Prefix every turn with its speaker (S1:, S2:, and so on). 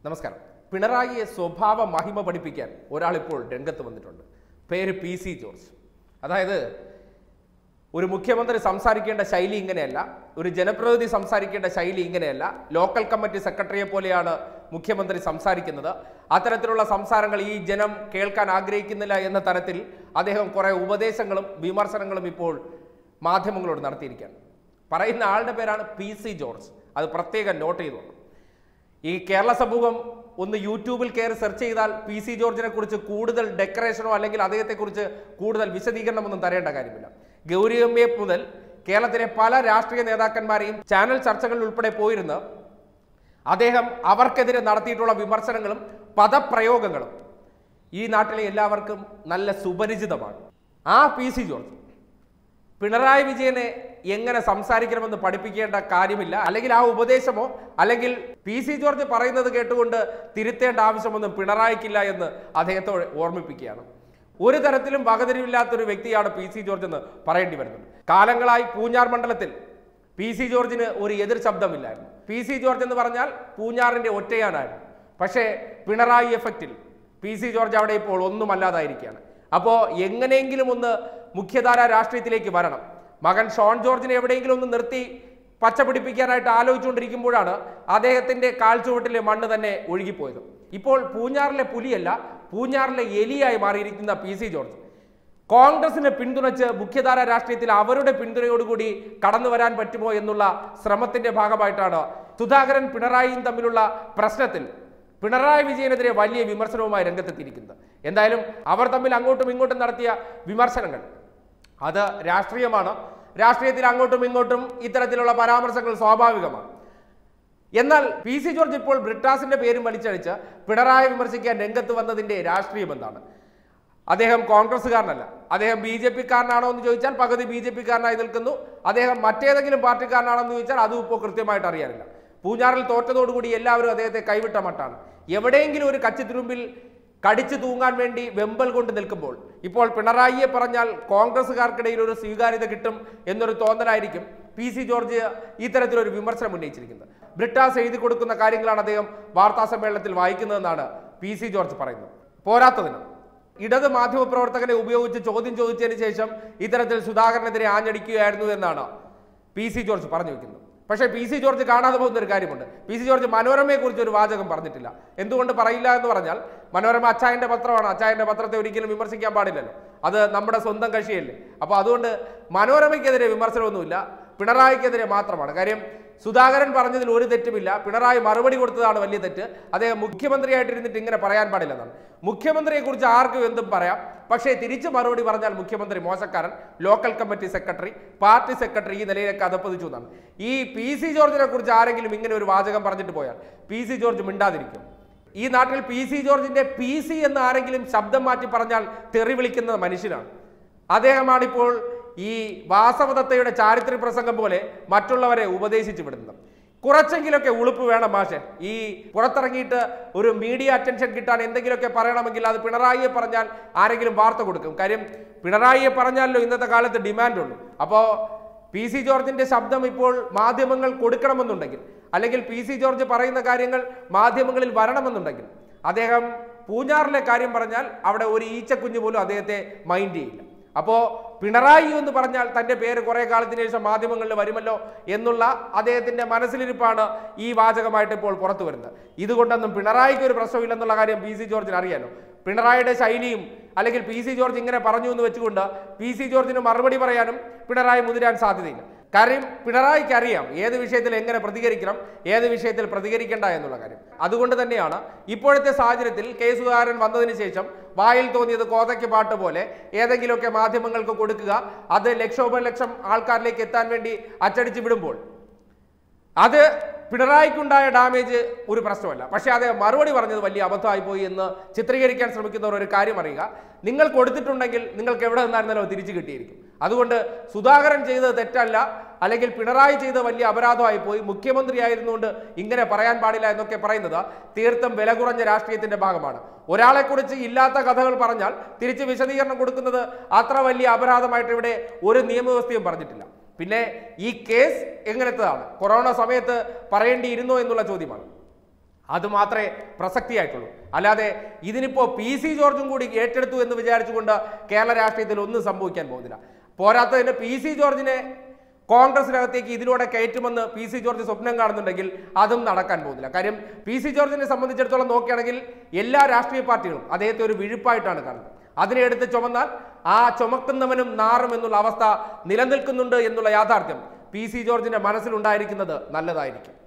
S1: നമസ്കാരം പിണറായിയെ സ്വഭാവ മഹിമ പഠിപ്പിക്കാൻ ഒരാളിപ്പോൾ രംഗത്ത് വന്നിട്ടുണ്ട് പേര് പി സി ജോർജ് അതായത് ഒരു മുഖ്യമന്ത്രി സംസാരിക്കേണ്ട ശൈലി ഇങ്ങനെയല്ല ഒരു ജനപ്രതിനിധി സംസാരിക്കേണ്ട ശൈലി ഇങ്ങനെയല്ല ലോക്കൽ കമ്മിറ്റി സെക്രട്ടറിയെ പോലെയാണ് മുഖ്യമന്ത്രി സംസാരിക്കുന്നത് അത്തരത്തിലുള്ള സംസാരങ്ങൾ ഈ ജനം കേൾക്കാൻ ആഗ്രഹിക്കുന്നില്ല എന്ന തരത്തിൽ അദ്ദേഹം കുറെ ഉപദേശങ്ങളും വിമർശനങ്ങളും ഇപ്പോൾ മാധ്യമങ്ങളോട് നടത്തിയിരിക്കുകയാണ് പറയുന്ന ആളുടെ പേരാണ് പി സി ജോർജ് അത് പ്രത്യേകം നോട്ട് ചെയ്തോളൂ ഈ കേരള സമൂഹം ഒന്ന് യൂട്യൂബിൽ കയറി സെർച്ച് ചെയ്താൽ പി സി ജോർജിനെ കുറിച്ച് കൂടുതൽ ഡെക്കറേഷനോ അല്ലെങ്കിൽ അദ്ദേഹത്തെക്കുറിച്ച് കൂടുതൽ വിശദീകരണമൊന്നും തരേണ്ട കാര്യമില്ല ഗൗരിയമ്മയെ മുതൽ കേരളത്തിലെ പല രാഷ്ട്രീയ നേതാക്കന്മാരെയും ചാനൽ ചർച്ചകളിൽ ഉൾപ്പെടെ പോയിരുന്ന് അദ്ദേഹം അവർക്കെതിരെ നടത്തിയിട്ടുള്ള വിമർശനങ്ങളും പദപ്രയോഗങ്ങളും ഈ നാട്ടിലെ എല്ലാവർക്കും നല്ല സുപരിചിതമാണ് ആ പി സി ജോർജ് പിണറായി വിജയനെ എങ്ങനെ സംസാരിക്കണമെന്ന് പഠിപ്പിക്കേണ്ട കാര്യമില്ല അല്ലെങ്കിൽ ആ ഉപദേശമോ അല്ലെങ്കിൽ പി സി ജോർജ് പറയുന്നത് കേട്ടുകൊണ്ട് തിരുത്തേണ്ട ആവശ്യമൊന്നും പിണറായിക്കില്ല എന്ന് അദ്ദേഹത്തോട് ഓർമ്മിപ്പിക്കുകയാണ് ഒരു തരത്തിലും വകതിരിവില്ലാത്തൊരു വ്യക്തിയാണ് പി സി ജോർജ് എന്ന് പറയേണ്ടി വരുന്നത് കാലങ്ങളായി പൂഞ്ഞാർ മണ്ഡലത്തിൽ പി സി ജോർജിന് ഒരു എതിർ ശബ്ദമില്ലായിരുന്നു പി സി ജോർജ് എന്ന് പറഞ്ഞാൽ പൂഞ്ഞാറിന്റെ ഒറ്റയാനായിരുന്നു പക്ഷേ പിണറായി എഫക്റ്റിൽ പി സി ജോർജ് അവിടെ ഇപ്പോൾ ഒന്നുമല്ലാതായിരിക്കുകയാണ് അപ്പോൾ എങ്ങനെയെങ്കിലും ഒന്ന് മുഖ്യധാര രാഷ്ട്രീയത്തിലേക്ക് വരണം മകൻ ഷോൺ ജോർജിനെ എവിടെയെങ്കിലും ഒന്ന് നിർത്തി പച്ച പിടിപ്പിക്കാനായിട്ട് ആലോചിച്ചുകൊണ്ടിരിക്കുമ്പോഴാണ് അദ്ദേഹത്തിന്റെ കാൽച്ചുവട്ടിലെ മണ്ണ് തന്നെ ഒഴുകിപ്പോയത് ഇപ്പോൾ പൂഞ്ഞാറിലെ പുലിയല്ല പൂഞ്ഞാറിലെ എലിയായി മാറിയിരിക്കുന്ന പി സി ജോർജ് കോൺഗ്രസിനെ പിന്തുണച്ച് മുഖ്യധാര രാഷ്ട്രീയത്തിൽ അവരുടെ പിന്തുണയോടുകൂടി കടന്നു വരാൻ പറ്റുമോ എന്നുള്ള ശ്രമത്തിന്റെ ഭാഗമായിട്ടാണ് സുധാകരൻ പിണറായിയും തമ്മിലുള്ള പ്രശ്നത്തിൽ പിണറായി വിജയനെതിരെ വലിയ വിമർശനവുമായി രംഗത്തെത്തിയിരിക്കുന്നത് എന്തായാലും അവർ തമ്മിൽ അങ്ങോട്ടും ഇങ്ങോട്ടും നടത്തിയ വിമർശനങ്ങൾ അത് രാഷ്ട്രീയമാണ് രാഷ്ട്രീയത്തിൽ അങ്ങോട്ടും ഇങ്ങോട്ടും ഇത്തരത്തിലുള്ള പരാമർശങ്ങൾ സ്വാഭാവികമാണ് എന്നാൽ പി സി ജോർജ് ഇപ്പോൾ ബ്രിട്ടാസിന്റെ പേരും വലിച്ചഴിച്ച് പിണറായി വിമർശിക്കാൻ രംഗത്ത് വന്നതിന്റെ രാഷ്ട്രീയം എന്താണ് അദ്ദേഹം കോൺഗ്രസ്സുകാരനല്ല അദ്ദേഹം ബി ജെ പിക്കാരനാണോ എന്ന് ചോദിച്ചാൽ പകുതി ബി ജെ പിക്കാരനായി നിൽക്കുന്നു അദ്ദേഹം മറ്റേതെങ്കിലും പാർട്ടിക്കാരനാണോ എന്ന് ചോദിച്ചാൽ അതും ഇപ്പോൾ കൃത്യമായിട്ട് അറിയാനില്ല പൂഞ്ഞാറിൽ തോറ്റതോടുകൂടി എല്ലാവരും അദ്ദേഹത്തെ കൈവിട്ട മട്ടാണ് എവിടെയെങ്കിലും ഒരു കച്ചിത്തുരുമ്പിൽ കടിച്ചു തൂങ്ങാൻ വേണ്ടി വെമ്പൽ കൊണ്ട് നിൽക്കുമ്പോൾ ഇപ്പോൾ പിണറായിയെ പറഞ്ഞാൽ കോൺഗ്രസ്സുകാർക്കിടയിൽ ഒരു സ്വീകാര്യത കിട്ടും എന്നൊരു തോന്നലായിരിക്കും പി സി ജോർജ് ഇത്തരത്തിലൊരു വിമർശനം ഉന്നയിച്ചിരിക്കുന്നത് ബ്രിട്ടാസ് എഴുതി കൊടുക്കുന്ന കാര്യങ്ങളാണ് അദ്ദേഹം വാർത്താ സമ്മേളനത്തിൽ വായിക്കുന്നതെന്നാണ് പി സി ജോർജ് പറയുന്നത് പോരാത്തതിന് ഇടത് മാധ്യമപ്രവർത്തകനെ ഉപയോഗിച്ച് ചോദ്യം ചോദിച്ചതിന് ശേഷം ഇത്തരത്തിൽ സുധാകരനെതിരെ ആഞ്ഞടിക്കുകയായിരുന്നു എന്നാണ് പി സി ജോർജ് പറഞ്ഞു വെക്കുന്നത് പക്ഷേ പി സി ജോർജ് കാണാതെ പോകുന്ന ഒരു കാര്യമുണ്ട് പി സി ജോർജ് മനോരമയെ കുറിച്ച് ഒരു വാചകം പറഞ്ഞിട്ടില്ല എന്തുകൊണ്ട് പറയില്ല എന്ന് പറഞ്ഞാൽ മനോരമ അച്ചായന്റെ പത്രമാണ് അച്ചായന്റെ പത്രത്തെ ഒരിക്കലും വിമർശിക്കാൻ പാടില്ലല്ലോ അത് നമ്മുടെ സ്വന്തം കക്ഷിയല്ലേ അപ്പോൾ അതുകൊണ്ട് മനോരമയ്ക്കെതിരെ വിമർശനമൊന്നുമില്ല പിണറായിക്കെതിരെ മാത്രമാണ് കാര്യം സുധാകരൻ പറഞ്ഞതിൽ ഒരു തെറ്റുമില്ല പിണറായി മറുപടി കൊടുത്തതാണ് വലിയ തെറ്റ് അദ്ദേഹം മുഖ്യമന്ത്രിയായിട്ടിരുന്നിട്ട് ഇങ്ങനെ പറയാൻ പാടില്ലെന്നാണ് മുഖ്യമന്ത്രിയെക്കുറിച്ച് ആർക്കും എന്തും പറയാം പക്ഷേ തിരിച്ച് മറുപടി പറഞ്ഞാൽ മുഖ്യമന്ത്രി മോശക്കാരൻ local committee secretary party secretary ഈ നിലയിലൊക്കെ അതപ്പതിച്ചു എന്നാണ് ഈ പി സി ജോർജിനെ കുറിച്ച് ആരെങ്കിലും ഇങ്ങനെ ഒരു വാചകം പറഞ്ഞിട്ട് പോയാൽ പി സി ജോർജ് മിണ്ടാതിരിക്കും ഈ നാട്ടിൽ പി സി ജോർജിന്റെ പി സി എന്ന് ആരെങ്കിലും ശബ്ദം മാറ്റി പറഞ്ഞാൽ തെറി വിളിക്കുന്ന മനുഷ്യനാണ് അദ്ദേഹമാണിപ്പോൾ ഈ വാസവദത്തയുടെ ചാരിത്ര പ്രസംഗം പോലെ മറ്റുള്ളവരെ ഉപദേശിച്ചു വിടുന്നത് കുറച്ചെങ്കിലൊക്കെ ഉളുപ്പ് വേണം മാഷെ ഈ പുറത്തിറങ്ങിയിട്ട് ഒരു മീഡിയ അറ്റൻഷൻ കിട്ടാൻ എന്തെങ്കിലുമൊക്കെ പറയണമെങ്കിൽ അത് പിണറായിയെ പറഞ്ഞാൽ ആരെങ്കിലും വാർത്ത കൊടുക്കും കാര്യം പിണറായിയെ പറഞ്ഞാലല്ലോ ഇന്നത്തെ കാലത്ത് ഡിമാൻഡ് ഉള്ളൂ അപ്പോൾ പി സി ജോർജിന്റെ ശബ്ദം ഇപ്പോൾ മാധ്യമങ്ങൾ കൊടുക്കണമെന്നുണ്ടെങ്കിൽ അല്ലെങ്കിൽ പി സി ജോർജ് പറയുന്ന കാര്യങ്ങൾ മാധ്യമങ്ങളിൽ വരണമെന്നുണ്ടെങ്കിൽ അദ്ദേഹം പൂഞ്ഞാറിലെ കാര്യം പറഞ്ഞാൽ അവിടെ ഒരു ഈച്ചക്കുഞ്ഞ് പോലും അദ്ദേഹത്തെ മൈൻഡ് ചെയ്യില്ല അപ്പോ പിണറായി എന്ന് പറഞ്ഞാൽ തന്റെ പേര് കുറെ കാലത്തിന് ശേഷം മാധ്യമങ്ങളിൽ വരുമല്ലോ എന്നുള്ള അദ്ദേഹത്തിന്റെ മനസ്സിലിരിപ്പാണ് ഈ വാചകമായിട്ട് ഇപ്പോൾ പുറത്തു വരുന്നത് ഇതുകൊണ്ടൊന്നും പിണറായിക്ക് ഒരു പ്രശ്നമില്ലെന്നുള്ള കാര്യം പി സി ജോർജിന് അറിയാലോ പിണറായിയുടെ ശൈലിയും അല്ലെങ്കിൽ പി സി ജോർജ് ഇങ്ങനെ പറഞ്ഞു എന്ന് വെച്ചുകൊണ്ട് പി സി ജോർജിന് മറുപടി പറയാനും പിണറായി മുതിരാൻ സാധ്യതയില്ല കാര്യം പിണറായിക്ക് അറിയാം ഏത് വിഷയത്തിൽ എങ്ങനെ പ്രതികരിക്കണം ഏത് വിഷയത്തിൽ പ്രതികരിക്കേണ്ട എന്നുള്ള കാര്യം അതുകൊണ്ട് തന്നെയാണ് ഇപ്പോഴത്തെ സാഹചര്യത്തിൽ കെ സുധാകരൻ വന്നതിന് ശേഷം വായിൽ തോന്നിയത് കോതയ്ക്ക് പാട്ട് പോലെ ഏതെങ്കിലുമൊക്കെ മാധ്യമങ്ങൾക്ക് കൊടുക്കുക അത് ലക്ഷോപലക്ഷം ആൾക്കാരിലേക്ക് എത്താൻ വേണ്ടി അച്ചടിച്ച് വിടുമ്പോൾ അത് പിണറായിക്കുണ്ടായ ഡാമേജ് ഒരു പ്രശ്നമല്ല പക്ഷേ അത് മറുപടി പറഞ്ഞത് വലിയ അബദ്ധമായി പോയി എന്ന് ചിത്രീകരിക്കാൻ ശ്രമിക്കുന്നവർ ഒരു കാര്യം അറിയുക നിങ്ങൾ കൊടുത്തിട്ടുണ്ടെങ്കിൽ നിങ്ങൾക്ക് എവിടെ നിന്നായിരുന്നാലും അത് തിരിച്ചു കിട്ടിയിരിക്കും അതുകൊണ്ട് സുധാകരൻ ചെയ്തത് തെറ്റല്ല അല്ലെങ്കിൽ പിണറായി ചെയ്ത വലിയ അപരാധമായി പോയി മുഖ്യമന്ത്രി ആയിരുന്നുകൊണ്ട് ഇങ്ങനെ പറയാൻ പാടില്ല എന്നൊക്കെ പറയുന്നത് തീർത്തും വില കുറഞ്ഞ രാഷ്ട്രീയത്തിന്റെ ഭാഗമാണ് ഒരാളെക്കുറിച്ച് ഇല്ലാത്ത കഥകൾ പറഞ്ഞാൽ തിരിച്ച് വിശദീകരണം കൊടുക്കുന്നത് അത്ര വലിയ അപരാധമായിട്ട് ഇവിടെ ഒരു നിയമവ്യവസ്ഥയും പറഞ്ഞിട്ടില്ല പിന്നെ ഈ കേസ് എങ്ങനത്തതാണ് കൊറോണ സമയത്ത് പറയേണ്ടിയിരുന്നോ എന്നുള്ള ചോദ്യമാണ് അത് മാത്രമേ പ്രസക്തിയായിട്ടുള്ളൂ അല്ലാതെ ഇതിനിപ്പോ പി സി ജോർജും കൂടി ഏറ്റെടുത്തു എന്ന് വിചാരിച്ചുകൊണ്ട് കേരള രാഷ്ട്രീയത്തിൽ ഒന്നും സംഭവിക്കാൻ പോകുന്നില്ല പോരാത്തതിന് പി സി ജോർജിനെ കോൺഗ്രസിനകത്തേക്ക് ഇതിലൂടെ കയറ്റുമെന്ന് പി സി ജോർജ് സ്വപ്നം കാണുന്നുണ്ടെങ്കിൽ അതും നടക്കാൻ പോകുന്നില്ല കാര്യം പി സി ജോർജിനെ സംബന്ധിച്ചിടത്തോളം നോക്കുകയാണെങ്കിൽ എല്ലാ രാഷ്ട്രീയ പാർട്ടികളും അദ്ദേഹത്തെ ഒരു വിഴുപ്പായിട്ടാണ് കാണുന്നത് അതിനെ എടുത്ത് ചുമന്നാൽ ആ ചുമക്കുന്നവനും നാറും എന്നുള്ള അവസ്ഥ നിലനിൽക്കുന്നുണ്ട് എന്നുള്ള യാഥാർത്ഥ്യം പി സി ജോർജിന്റെ മനസ്സിലുണ്ടായിരിക്കുന്നത് നല്ലതായിരിക്കും